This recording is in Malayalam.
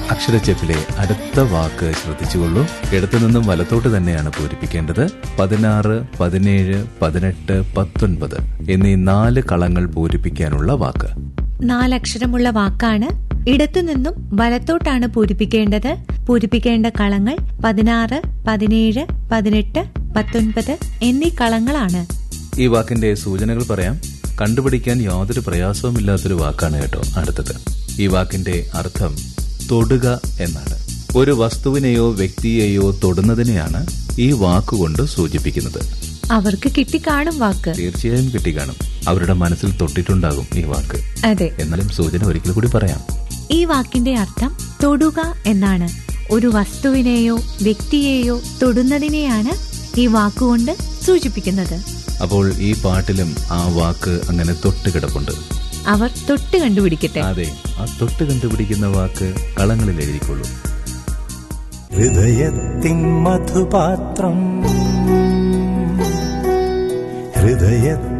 അക്ഷരച്ചെപ്പിലെ അടുത്ത വാക്ക് ശ്രദ്ധിച്ചുകൊള്ളൂ ഇടത്തു നിന്നും വലത്തോട്ട് തന്നെയാണ് പൂരിപ്പിക്കേണ്ടത് പതിനാറ് പതിനേഴ് പതിനെട്ട് പത്തൊൻപത് എന്നീ നാല് കളങ്ങൾ പൂരിപ്പിക്കാനുള്ള വാക്ക് നാലക്ഷരമുള്ള വാക്കാണ് ഇടത്തുനിന്നും വലത്തോട്ടാണ് പൂരിപ്പിക്കേണ്ടത് പൂരിപ്പിക്കേണ്ട കളങ്ങൾ പതിനാറ് പതിനേഴ് പതിനെട്ട് പത്തൊൻപത് എന്നീ കളങ്ങളാണ് ഈ വാക്കിന്റെ സൂചനകൾ പറയാം കണ്ടുപിടിക്കാൻ യാതൊരു പ്രയാസവുമില്ലാത്തൊരു വാക്കാണ് കേട്ടോ അടുത്തത് ഈ വാക്കിന്റെ അർത്ഥം തൊടുക എന്നാണ് ഒരു വസ്തുവിനെയോ വ്യക്തിയെയോ തൊടുന്നതിനെയാണ് ഈ വാക്കുകൊണ്ട് സൂചിപ്പിക്കുന്നത് അവർക്ക് കിട്ടിക്കാണും വാക്ക് തീർച്ചയായും കിട്ടിക്കാണും അവരുടെ മനസ്സിൽ തൊട്ടിട്ടുണ്ടാകും ഈ വാക്ക് അതെ എന്നാലും സൂചന ഒരിക്കൽ കൂടി പറയാം ഈ വാക്കിന്റെ അർത്ഥം തൊടുക എന്നാണ് ഒരു വസ്തുവിനെയോ വ്യക്തിയെയോ തൊടുന്നതിനെയാണ് ഈ വാക്കുകൊണ്ട് സൂചിപ്പിക്കുന്നത് അപ്പോൾ ഈ പാട്ടിലും ആ വാക്ക് അങ്ങനെ തൊട്ട് കിടപ്പുണ്ട് അവർ തൊട്ട് കണ്ടുപിടിക്കട്ടെ അതെ ആ തൊട്ട് കണ്ടുപിടിക്കുന്ന വാക്ക് കളങ്ങളിൽ എഴുതിക്കൊള്ളൂ ഹൃദയത്തിൻ മധുപാത്രം ഹൃദയ